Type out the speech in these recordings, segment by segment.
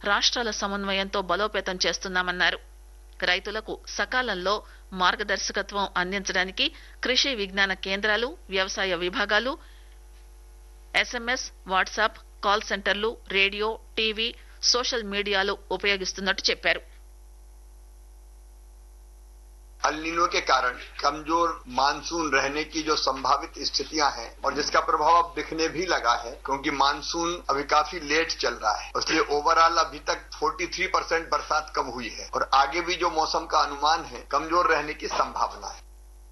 రాష్ట్రాల సమన్వయంతో బలోపేతం చేస్తున్నామన్నారు రైతులకు సకాలంలో మార్గదర్శకత్వం అందించడానికి కృషి విజ్ఞాన కేంద్రాలు వ్యవసాయ విభాగాలు ఎస్ఎంఎస్ వాట్సాప్ కాల్ సెంటర్లు రేడియో టీవీ సోషల్ మీడియాలు ఉపయోగిస్తున్నట్టు చెప్పారు अलिनो के कारण कमजोर मानसून रहने की जो संभावित स्थितियां हैं और जिसका प्रभाव अब दिखने भी लगा है क्योंकि मानसून अभी काफी लेट चल रहा है इसलिए ओवरऑल अभी तक 43 परसेंट बरसात कम हुई है और आगे भी जो मौसम का अनुमान है कमजोर रहने की संभावना है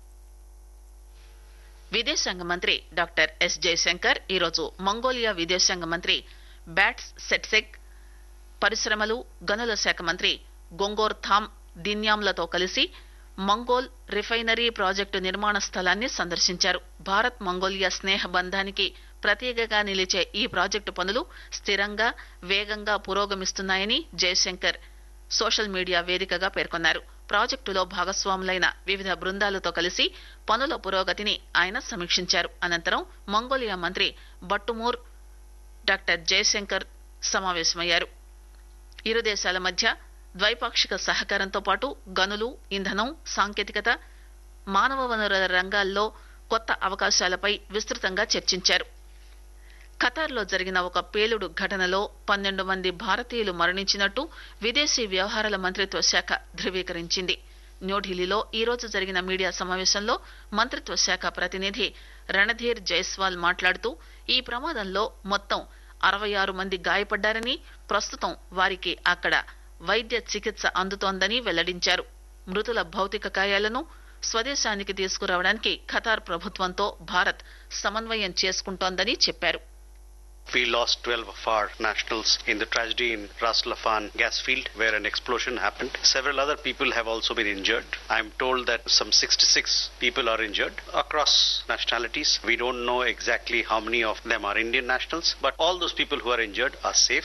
విదేశాంగ మంత్రి డాక్టర్ ఎస్ జయశంకర్ ఈరోజు మంగోలియా విదేశాంగ మంత్రి బ్యాట్స్ సెట్సెక్ పరిశ్రమలు గనుల శాఖ మంత్రి గొంగోర్ థామ్ దిన్యామ్లతో కలిసి మంగోల్ రిఫైనరీ ప్రాజెక్టు నిర్మాణ స్థలాన్ని సందర్శించారు భారత్ మంగోలియా స్నేహ బంధానికి ప్రతీకగా నిలిచే ఈ ప్రాజెక్టు పనులు స్థిరంగా వేగంగా పురోగమిస్తున్నాయని జయశంకర్ సోషల్ మీడియా వేదికగా పేర్కొన్నారు ప్రాజెక్టులో భాగస్వాములైన వివిధ బృందాలతో కలిసి పనుల పురోగతిని ఆయన సమీక్షించారు అనంతరం మంగోలియా మంత్రి బట్టుమూర్ డాక్టర్ జయశంకర్ సమావేశమయ్యారు ఇరు దేశాల మధ్య ద్వైపాక్షిక సహకారంతో పాటు గనులు ఇంధనం సాంకేతికత మానవ వనరుల రంగాల్లో కొత్త అవకాశాలపై విస్తృతంగా చర్చించారు ఖతార్లో జరిగిన ఒక పేలుడు ఘటనలో పన్నెండు మంది భారతీయులు మరణించినట్టు విదేశీ వ్యవహారాల మంత్రిత్వ శాఖ ధృవీకరించింది న్యూఢిల్లీలో ఈ రోజు జరిగిన మీడియా సమావేశంలో మంత్రిత్వ శాఖ ప్రతినిధి రణధీర్ జైస్వాల్ మాట్లాడుతూ ఈ ప్రమాదంలో మొత్తం అరవై ఆరు మంది గాయపడ్డారని ప్రస్తుతం వారికి అక్కడ వైద్య చికిత్స అందుతోందని వెల్లడించారు మృతుల భౌతిక కాయాలను స్వదేశానికి తీసుకురావడానికి ఖతార్ ప్రభుత్వంతో భారత్ సమన్వయం చేసుకుంటోందని చెప్పారు We lost 12 of our nationals in the tragedy in Ras Laffan gas field where an explosion happened. Several other people have also been injured. I'm told that some 66 people are injured across nationalities. We don't know exactly how many of them are Indian nationals, but all those people who are injured are safe.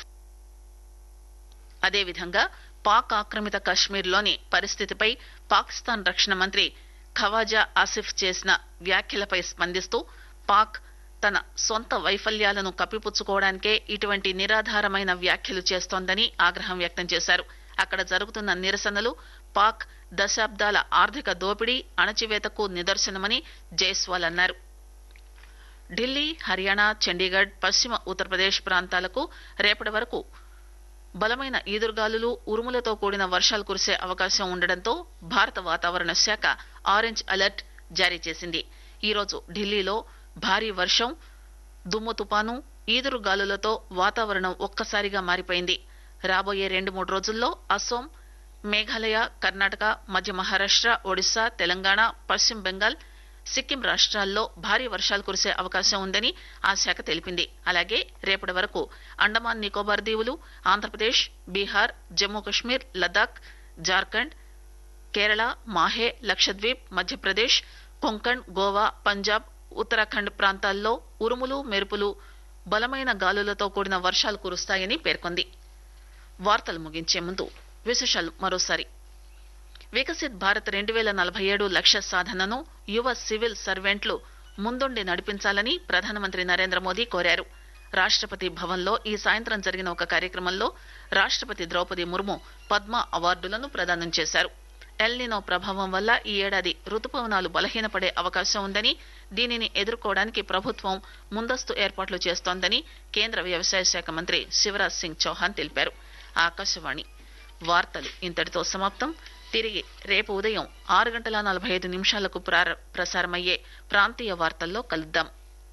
అదేవిధంగా పాక్ ఆక్రమిత కశ్మీర్లోని పరిస్థితిపై పాకిస్తాన్ రక్షణ మంత్రి ఖవాజా ఆసిఫ్ చేసిన వ్యాఖ్యలపై స్పందిస్తూ పాక్ తన సొంత వైఫల్యాలను కప్పిపుచ్చుకోవడానికే ఇటువంటి నిరాధారమైన వ్యాఖ్యలు చేస్తోందని ఆగ్రహం వ్యక్తం చేశారు అక్కడ జరుగుతున్న నిరసనలు పాక్ దశాబ్దాల ఆర్థిక దోపిడీ అణచివేతకు నిదర్శనమని జైస్వాల్ అన్నారు ఢిల్లీ హర్యానా చండీగఢ్ పశ్చిమ ఉత్తరప్రదేశ్ ప్రాంతాలకు రేపటి వరకు బలమైన ఈదురుగాలులు ఉరుములతో కూడిన వర్షాలు కురిసే అవకాశం ఉండడంతో భారత వాతావరణ శాఖ ఆరెంజ్ అలర్ట్ జారీ చేసింది ఈరోజు ఢిల్లీలో భారీ వర్షం దుమ్ము తుపాను ఈదురుగాలులతో వాతావరణం ఒక్కసారిగా మారిపోయింది రాబోయే రెండు మూడు రోజుల్లో అసోం మేఘాలయ కర్ణాటక మధ్య మహారాష్ట్ర ఒడిశా తెలంగాణ పశ్చిమ బెంగాల్ సిక్కిం రాష్ట్రాల్లో భారీ వర్షాలు కురిసే అవకాశం ఉందని ఆ శాఖ తెలిపింది అలాగే రేపటి వరకు అండమాన్ నికోబార్ దీవులు ఆంధ్రప్రదేశ్ బీహార్ జమ్మూ కశ్మీర్ లద్దాఖ్ జార్ఖండ్ కేరళ మాహే లక్షద్వీప్ మధ్యప్రదేశ్ కొంకణ్ గోవా పంజాబ్ ఉత్తరాఖండ్ ప్రాంతాల్లో ఉరుములు మెరుపులు బలమైన గాలులతో కూడిన వర్షాలు కురుస్తాయని పేర్కొంది వార్తలు ముగించే ముందు విశేషాలు మరోసారి వికసిత్ భారత్ రెండు వేల నలభై ఏడు లక్ష్య సాధనను యువ సివిల్ సర్వెంట్లు ముందుండి నడిపించాలని ప్రధానమంత్రి నరేంద్ర మోదీ కోరారు రాష్ట్రపతి భవన్లో ఈ సాయంత్రం జరిగిన ఒక కార్యక్రమంలో రాష్ట్రపతి ద్రౌపది ముర్ము పద్మ అవార్డులను ప్రదానం చేశారు ఎల్నినో ప్రభావం వల్ల ఈ ఏడాది రుతుపవనాలు బలహీనపడే అవకాశం ఉందని దీనిని ఎదుర్కోవడానికి ప్రభుత్వం ముందస్తు ఏర్పాట్లు చేస్తోందని కేంద్ర వ్యవసాయ శాఖ మంత్రి శివరాజ్ సింగ్ చౌహాన్ తెలిపారు ఆకాశవాణి వార్తలు ఇంతటితో సమాప్తం తిరిగి రేపు ఉదయం ఆరు గంటల నలభై ఐదు నిమిషాలకు ప్రార- ప్రసారమయ్యే ప్రాంతీయ వార్తల్లో కలుద్దాం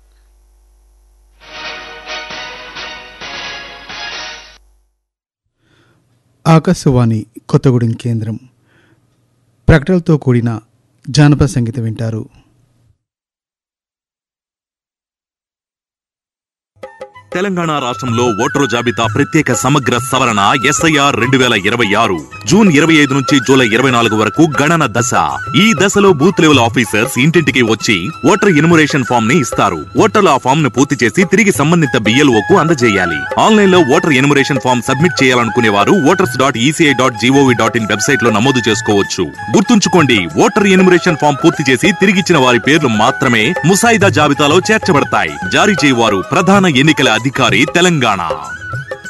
ఆకాశవాణి కొత్తగూడెం కేంద్రం ప్రకటనలతో కూడిన జానపద సంగీతం వింటారు తెలంగాణ రాష్ట్రంలో ఓటరు జాబితా ప్రత్యేక సమగ్ర సవరణ ఎస్ఐఆర్ రెండు వేల ఇరవై ఆరు జూన్ ఇరవై ఐదు నుంచి జూలై ఇరవై నాలుగు వరకు గణన దశ ఈ దశలో బూత్ లెవెల్ ఆఫీసర్స్ ఇంటింటికి వచ్చి ఓటర్ ఎన్యుమరేషన్ ఫామ్ ని ఇస్తారు ఓటర్లు ఆ ఫామ్ ను పూర్తి చేసి తిరిగి సంబంధిత BLO కు అందజేయాలి ఆన్లైన్ లో ఓటర్ ఎన్యుమరేషన్ ఫామ్ సబ్మిట్ చేయాలనుకునే వారు voters dot ECI dot GOV dot in website లో నమోదు చేసుకోవచ్చు గుర్తుంచుకోండి ఓటర్ ఎన్యుమరేషన్ ఫామ్ పూర్తి చేసి తిరిగిచ్చిన వారి పేర్లు మాత్రమే ముసాయిదా జాబితాలో చేర్చబడతాయి జారీ చేయవారు ప్రధాన ఎన్నికల అధికారి తెలంగాణ